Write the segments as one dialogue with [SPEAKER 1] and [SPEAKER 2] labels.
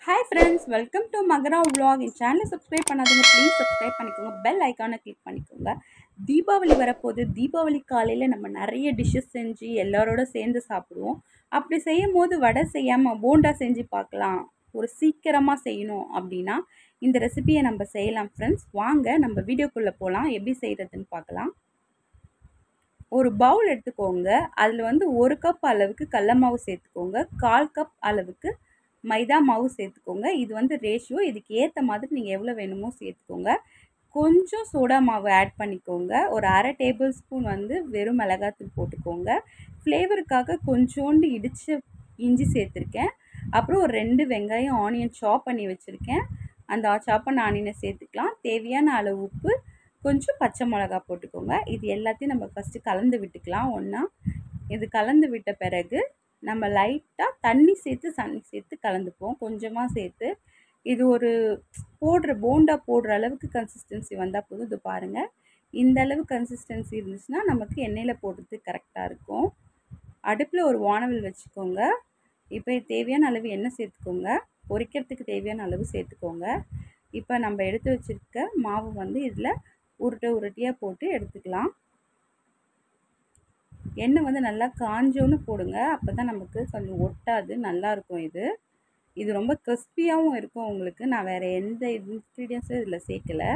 [SPEAKER 1] hi friends welcome to Makara vlog என் சேனலை subscribe பண்ணாதவங்க ப்ளீஸ் சப்ஸ்கிரைப் பண்ணிக்கோங்க பெல் ஐக்கானை கிளிக் பண்ணிக்கோங்க தீபாவளி வரப்போகுது தீபாவளி காலையில் நம்ம நிறைய டிஷ்ஷஸ் செஞ்சு எல்லாரோட சேர்ந்து சாப்பிடுவோம் அப்படி செய்யும் போது வடை செய்யாமல் போண்டா செஞ்சு பார்க்கலாம் ஒரு சீக்கிரமாக செய்யணும் அப்படின்னா இந்த ரெசிபியை நம்ம செய்யலாம் ஃப்ரெண்ட்ஸ் வாங்க நம்ம வீடியோக்குள்ளே போகலாம் எப்படி செய்கிறதுன்னு பார்க்கலாம் ஒரு பவுல் எடுத்துக்கோங்க அதில் வந்து ஒரு கப் அளவுக்கு கடல மாவு சேர்த்துக்கோங்க கால் கப் அளவுக்கு மைதா மாவு சேர்த்துக்கோங்க இது வந்து ரேஷியோ இதுக்கு ஏற்ற மாதிரி நீங்கள் எவ்வளோ வேணுமோ சேர்த்துக்கோங்க கொஞ்சம் சோடா மாவு ஆட் பண்ணிக்கோங்க ஒரு அரை டேபிள் ஸ்பூன் வந்து வெறும் மிளகாத்தூள் போட்டுக்கோங்க ஃப்ளேவருக்காக கொஞ்சோண்டு இடித்த இஞ்சி சேர்த்துருக்கேன் அப்புறம் ஒரு ரெண்டு வெங்காயம் ஆனியன் சாப் பண்ணி வச்சுருக்கேன் அந்த சாப் பண்ண ஆனியனை சேர்த்துக்கலாம் தேவையான அளவு உப்பு கொஞ்சம் பச்சை மிளகா போட்டுக்கோங்க இது எல்லாத்தையும் நம்ம ஃபஸ்ட்டு கலந்து விட்டுக்கலாம் ஒன்றா இது கலந்து விட்ட பிறகு நம்ம லைட்டாக தண்ணி சேர்த்து தண்ணி சேர்த்து கலந்துப்போம் கொஞ்சமாக சேர்த்து இது ஒரு போடுற போண்டா போடுற அளவுக்கு கன்சிஸ்டன்சி வந்தால் போதும் இது பாருங்கள் இந்த அளவு கன்சிஸ்டன்சி இருந்துச்சுன்னா நமக்கு எண்ணெயில் போடுறதுக்கு கரெக்டாக இருக்கும் அடுப்பில் ஒரு வானவில் வச்சுக்கோங்க இப்போ தேவையான அளவு எண்ணெய் சேர்த்துக்கோங்க பொரிக்கிறதுக்கு தேவையான அளவு சேர்த்துக்கோங்க இப்போ நம்ம எடுத்து வச்சுருக்க மாவு வந்து இதில் உருட்டை உருட்டியாக போட்டு எடுத்துக்கலாம் எண்ணெய் வந்து நல்லா காஞ்சோன்னு போடுங்க அப்போ தான் நமக்கு கொஞ்சம் ஒட்டாது நல்லாயிருக்கும் இது இது ரொம்ப கிறிஸ்பியாகவும் இருக்கும் உங்களுக்கு நான் வேறு எந்த இன்க்ரீடியன்ஸும் இதில் சேர்க்கலை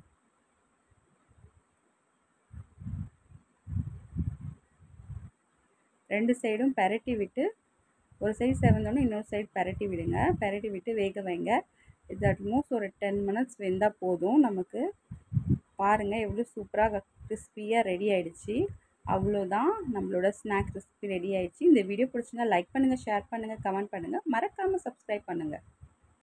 [SPEAKER 1] ரெண்டு சைடும் பெரட்டி விட்டு ஒரு சைடு செவந்தோடனே இன்னொரு சைடு பெரட்டி விடுங்க பெரட்டி விட்டு வேக வைங்க இது அட்மோஸ்ட் ஒரு டென் மினிட்ஸ் வெந்தால் போதும் நமக்கு பாருங்கள் எவ்வளோ சூப்பராக கிறிஸ்பியாக ரெடி ஆகிடுச்சு அவ்வளோதான் நம்மளோட ஸ்நாக் ரெசிபி ரெடி ஆயிடுச்சு இந்த வீடியோ பிடிச்சிருந்தா லைக் பண்ணுங்கள் ஷேர் பண்ணுங்கள் கமெண்ட் பண்ணுங்கள் மறக்காமல் சப்ஸ்கிரைப் பண்ணுங்கள்